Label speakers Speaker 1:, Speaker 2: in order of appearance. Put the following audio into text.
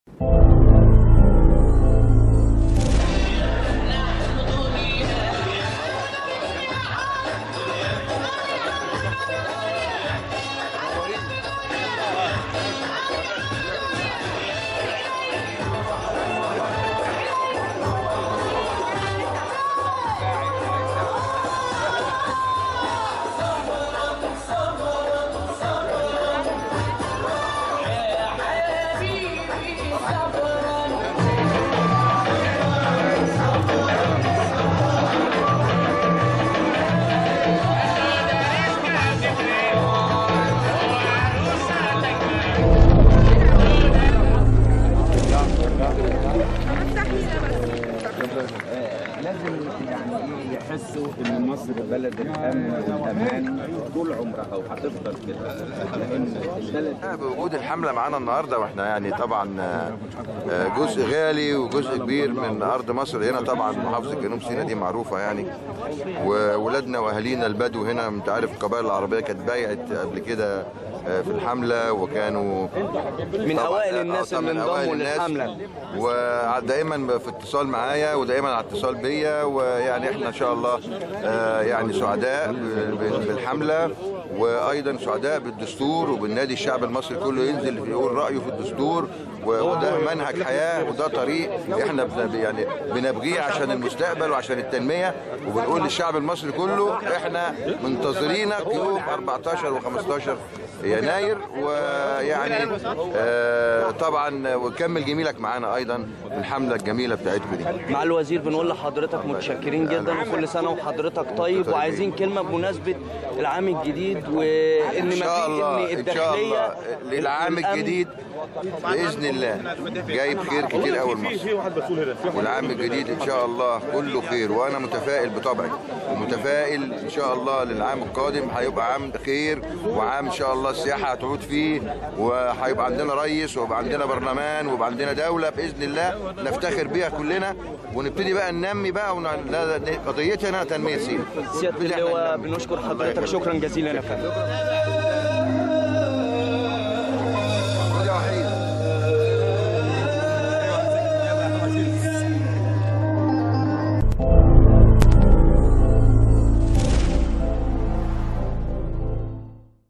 Speaker 1: لازم يعني ايه يحسوا ان مصر بلد الامن والامان طول عمرها وهتفضل كده لان البلد
Speaker 2: بوجود الحمله معانا النهارده واحنا يعني طبعا آه، جزء غالي وجزء كبير من ارض مصر هنا طبعا محافظه جنوب سيناء دي معروفه يعني وولادنا واهالينا البدو هنا انت عارف القبائل العربيه كانت بايعت قبل كده آه، في الحمله وكانوا
Speaker 3: من
Speaker 2: طبعاً-
Speaker 3: أوائل
Speaker 2: آه،
Speaker 3: الناس
Speaker 2: طبعاً
Speaker 3: اللي
Speaker 2: من
Speaker 3: انضموا
Speaker 2: أوائل الناس.
Speaker 3: للحملة.
Speaker 2: ودائما في اتصال معايا ودائما على اتصال بيا ويعني احنا ان شاء الله آه، يعني سعداء ب- ب- بالحمله وايضا سعداء بالدستور وبالنادي الشعب المصري كله ينزل يقول رايه في الدستور و- وده منهج حياه وده طريق احنا بن- يعني بنبغيه عشان المستقبل وعشان التنميه وبنقول للشعب المصري كله احنا منتظرينك يوم 14 و15 يناير ويعني آه، طبعا وكمل جميلك معانا ايضا في الحمله الجميله بتاعتكم دي
Speaker 3: مع الوزير بنقول لحضرتك متشكرين جدا وكل سنه وحضرتك طيب وعايزين كلمه بمناسبه العام الجديد وان
Speaker 2: ان شاء الله
Speaker 3: ان
Speaker 2: ان شاء الله
Speaker 3: الداخليه
Speaker 2: للعام
Speaker 3: الأمن
Speaker 2: الجديد باذن الله جايب خير كتير قوي لمصر والعام الجديد ان شاء الله كله خير وانا متفائل بطبعي ومتفائل ان شاء الله للعام القادم هيبقى عام خير وعام ان شاء الله السياحه هتعود فيه وهيبقى عندنا رئيس ويبقى عندنا برلمان ويبقى عندنا دوله باذن الله نفتخر بيها كلنا ونبتدي بقى ننمي بقى ون... لا- لا- قضيتنا تنميه سينا
Speaker 3: سياده
Speaker 2: نبتدي إحنا
Speaker 3: اللواء
Speaker 2: ننمي.
Speaker 3: بنشكر
Speaker 2: الله
Speaker 3: حضرتك
Speaker 2: يخليك.
Speaker 3: شكرا جزيلا يا فندم